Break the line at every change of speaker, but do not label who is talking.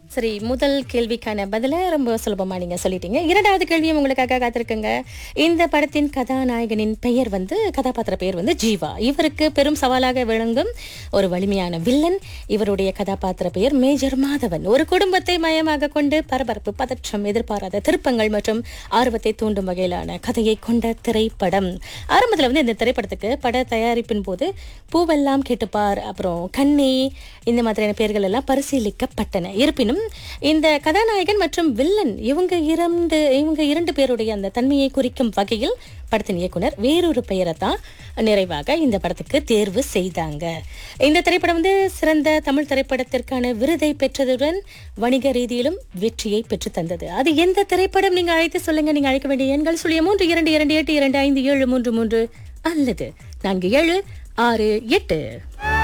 சரி முதல் கேள்விக்கான பதில ரொம்ப சுலபமா நீங்க சொல்லிட்டீங்க இரண்டாவது கேள்வியும் உங்களுக்காக காத்திருக்குங்க இந்த படத்தின் கதாநாயகனின் பெயர் வந்து கதாபாத்திர பெயர் வந்து ஜீவா இவருக்கு பெரும் சவாலாக விளங்கும் ஒரு வலிமையான வில்லன் இவருடைய கதாபாத்திர பெயர் மேஜர் மாதவன் ஒரு குடும்பத்தை மையமாக கொண்டு பரபரப்பு பதற்றம் எதிர்பாராத திருப்பங்கள் மற்றும் ஆர்வத்தை தூண்டும் வகையிலான கதையை கொண்ட திரைப்படம் ஆரம்பத்துல வந்து இந்த திரைப்படத்துக்கு பட தயாரிப்பின் போது பூவெல்லாம் கேட்டுப்பார் அப்புறம் கண்ணே இந்த மாதிரியான பெயர்கள் எல்லாம் பரிசீலிக்கப்பட்டன இருப்பினும் இந்த கதாநாயகன் மற்றும் வில்லன் இவங்க இரண்டு இவங்க இரண்டு பேருடைய அந்த தன்மையை குறிக்கும் வகையில் படத்தின் இயக்குனர் வேறொரு பெயரை தான் நிறைவாக இந்த படத்துக்கு தேர்வு செய்தாங்க இந்த திரைப்படம் வந்து சிறந்த தமிழ் திரைப்படத்திற்கான விருதை பெற்றதுடன் வணிக ரீதியிலும் வெற்றியை பெற்று தந்தது அது எந்த திரைப்படம் நீங்க அழைத்து சொல்லுங்க நீங்க அழைக்க வேண்டிய எண்கள் சொல்லிய மூன்று இரண்டு இரண்டு எட்டு இரண்டு ஐந்து ஏழு மூன்று மூன்று அல்லது நான்கு ஏழு ஆறு எட்டு